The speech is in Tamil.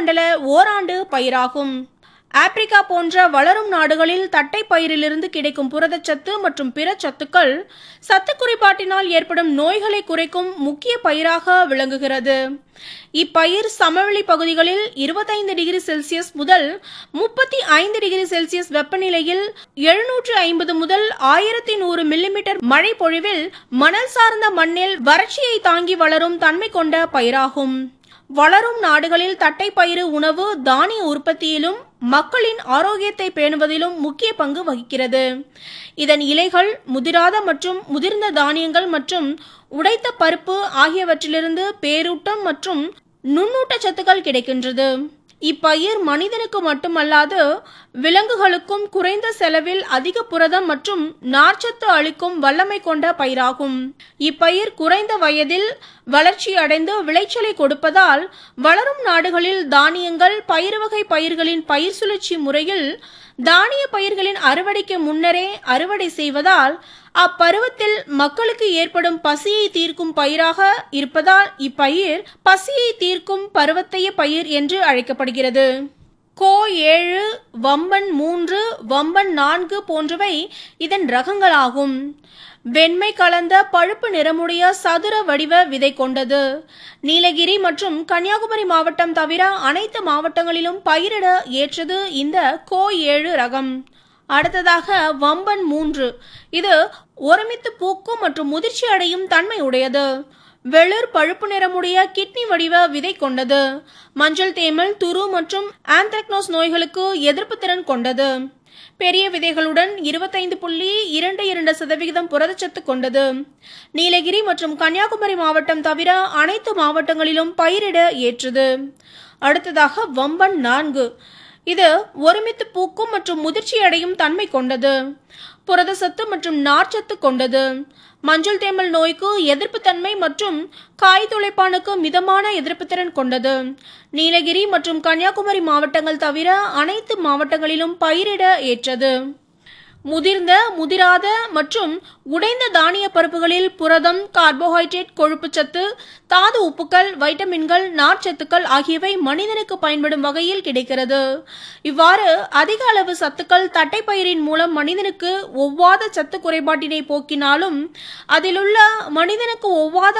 உஷ்ணமண்டல ஓராண்டு பயிராகும் ஆப்பிரிக்கா போன்ற வளரும் நாடுகளில் தட்டை பயிரிலிருந்து கிடைக்கும் புரதச்சத்து மற்றும் பிற சத்துக்கள் சத்து குறைபாட்டினால் ஏற்படும் நோய்களை குறைக்கும் முக்கிய பயிராக விளங்குகிறது இப்பயிர் சமவெளி பகுதிகளில் இருபத்தைந்து டிகிரி செல்சியஸ் முதல் முப்பத்தி ஐந்து டிகிரி செல்சியஸ் வெப்பநிலையில் எழுநூற்று ஐம்பது முதல் ஆயிரத்தி நூறு மில்லிமீட்டர் மழை பொழிவில் மணல் சார்ந்த மண்ணில் வறட்சியை தாங்கி வளரும் தன்மை கொண்ட பயிராகும் வளரும் நாடுகளில் தட்டைப்பயிறு உணவு தானிய உற்பத்தியிலும் மக்களின் ஆரோக்கியத்தை பேணுவதிலும் முக்கிய பங்கு வகிக்கிறது இதன் இலைகள் முதிராத மற்றும் முதிர்ந்த தானியங்கள் மற்றும் உடைத்த பருப்பு ஆகியவற்றிலிருந்து பேரூட்டம் மற்றும் நுண்ணூட்டச்சத்துக்கள் கிடைக்கின்றது இப்பயிர் மனிதனுக்கு மட்டுமல்லாது விலங்குகளுக்கும் குறைந்த செலவில் அதிக புரதம் மற்றும் நார்ச்சத்து அளிக்கும் வல்லமை கொண்ட பயிராகும் இப்பயிர் குறைந்த வயதில் வளர்ச்சி அடைந்து விளைச்சலை கொடுப்பதால் வளரும் நாடுகளில் தானியங்கள் பயிர் வகை பயிர்களின் பயிர் சுழற்சி முறையில் தானிய பயிர்களின் அறுவடைக்கு முன்னரே அறுவடை செய்வதால் அப்பருவத்தில் மக்களுக்கு ஏற்படும் பசியை தீர்க்கும் பயிராக இருப்பதால் இப்பயிர் பசியை தீர்க்கும் பருவத்தைய பயிர் என்று அழைக்கப்படுகிறது கோ ஏழு வம்பன் மூன்று வம்பன் நான்கு போன்றவை இதன் ரகங்களாகும் வெண்மை கலந்த பழுப்பு நிறமுடைய சதுர வடிவ விதை கொண்டது நீலகிரி மற்றும் கன்னியாகுமரி மாவட்டம் தவிர அனைத்து மாவட்டங்களிலும் பயிரிட ஏற்றது இந்த கோ ஏழு ரகம் அடுத்ததாக வம்பன் மூன்று இது ஒருமித்து பூக்கும் மற்றும் முதிர்ச்சி அடையும் தன்மை உடையது வெளிர் பழுப்பு நிறமுடைய கிட்னி வடிவ விதை கொண்டது மஞ்சள் தேமல் துரு மற்றும் ஆந்த்ரக்னோஸ் நோய்களுக்கு எதிர்ப்பு திறன் கொண்டது பெரிய விதைகளுடன் இருபத்தைந்து புள்ளி இரண்டு இரண்டு சதவிகிதம் புரதச்சத்து கொண்டது நீலகிரி மற்றும் கன்னியாகுமரி மாவட்டம் தவிர அனைத்து மாவட்டங்களிலும் பயிரிட ஏற்றது அடுத்ததாக வம்பன் நான்கு இது ஒருமித்து பூக்கும் மற்றும் முதிர்ச்சி அடையும் தன்மை கொண்டது புரதசத்து மற்றும் நார்ச்சத்து கொண்டது மஞ்சள் தேமல் நோய்க்கு எதிர்ப்பு தன்மை மற்றும் காய் துளைப்பானுக்கு மிதமான எதிர்ப்பு திறன் கொண்டது நீலகிரி மற்றும் கன்னியாகுமரி மாவட்டங்கள் தவிர அனைத்து மாவட்டங்களிலும் பயிரிட ஏற்றது முதிர்ந்த முதிராத மற்றும் உடைந்த தானிய பருப்புகளில் புரதம் கார்போஹைட்ரேட் கொழுப்புச்சத்து தாது உப்புக்கள் வைட்டமின்கள் நார்ச்சத்துக்கள் ஆகியவை மனிதனுக்கு பயன்படும் வகையில் கிடைக்கிறது இவ்வாறு அதிக அளவு சத்துக்கள் தட்டைப்பயிரின் மூலம் மனிதனுக்கு ஒவ்வாத சத்து குறைபாட்டினை போக்கினாலும் அதிலுள்ள மனிதனுக்கு ஒவ்வாத